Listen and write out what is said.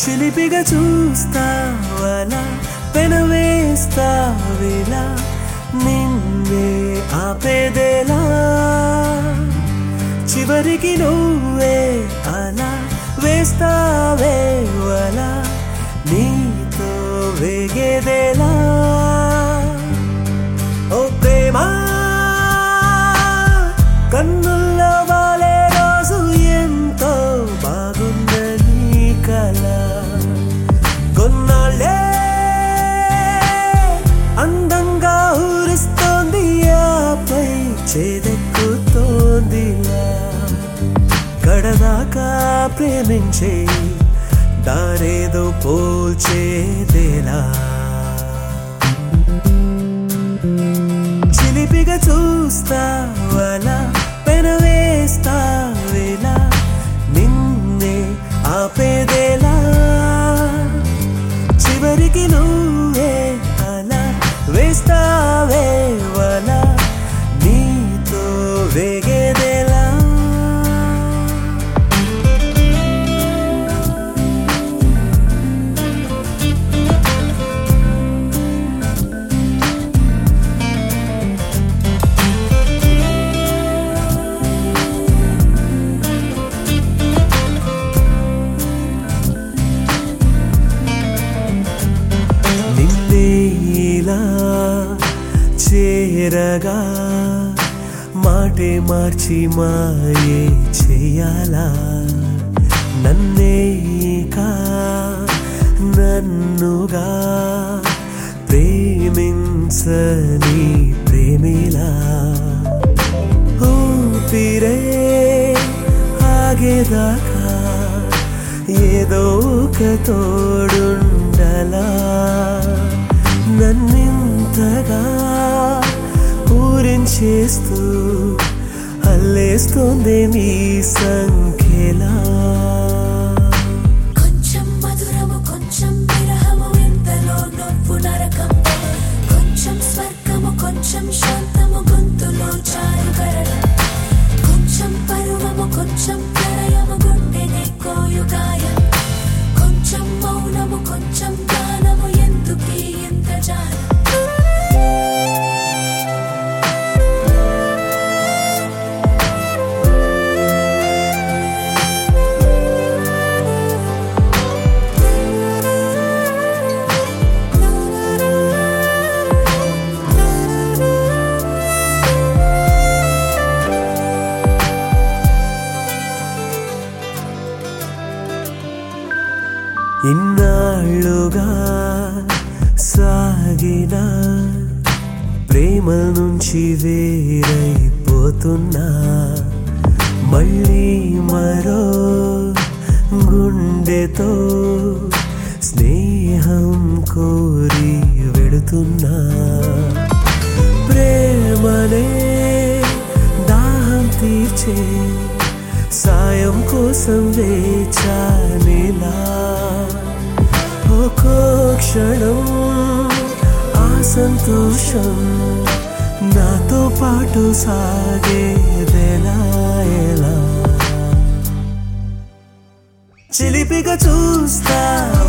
చిలిపిగా చూస్తావలా పెనవేస్తావిలా నిన్నే ఆపేదేలా చివరికి నువ్వే అలా వేస్తావే వలా నీతో వేగేదేలా ఓ ప్రేమ కన్నుల్లో వాలే రోజు ఎంతో బాగుందని కల కొన్నాళ్ళే అందంగా ఊరిస్తోంది ఆపై చేదెక్కుతోందిలా కడదాకా ప్రేమించే దారేదో పోల్చేదేలా చిలిపిగా చూస్తావలా పెనవేస్తావేలా నిన్నే ఆపేదేలా చివరికి నువ్వే అలా వేస్తావే వలా నీతో వేగేదేలా నిన్నే ఇలా చేరగా మాటే మార్చి మాయే చేయాలా నన్నే కా నన్నుగా ప్రేమించని ప్రేమిలా ఊపిరే ఆగేదాకా ఏదో ఒక తోడుండలా నన్నింతగా ఊరించేస్తూ అల్లేస్తుంది నీ సంఖ్యలా కొంచెం మధురము కొంచెం విరహము ఇంతలో నవ్వు నరకం కొంచెం స్వర్గము కొంచెం శాంతము గొంతులో చారు కరడం కొంచెం పరువము కొంచెం ప్రళయము గుండెనే కోయు గాయం కొంచెం మౌనము కొంచెం గానము ఎందుకీ ఎంత జాలం ఇన్నాళ్ళుగా సాగిన ప్రేమ నుంచి వేరైపోతున్నా మళ్ళీ మరో గుండెతో స్నేహం కోరి వెళుతున్నా ప్రేమనే దాహం తీర్చే సాయం కోసం వేచానిలా ఒక్కో క్షణం ఆ సంతోషం నాతో పాటు సాగేదెలా ఎలా చిలిపిగా చూస్తా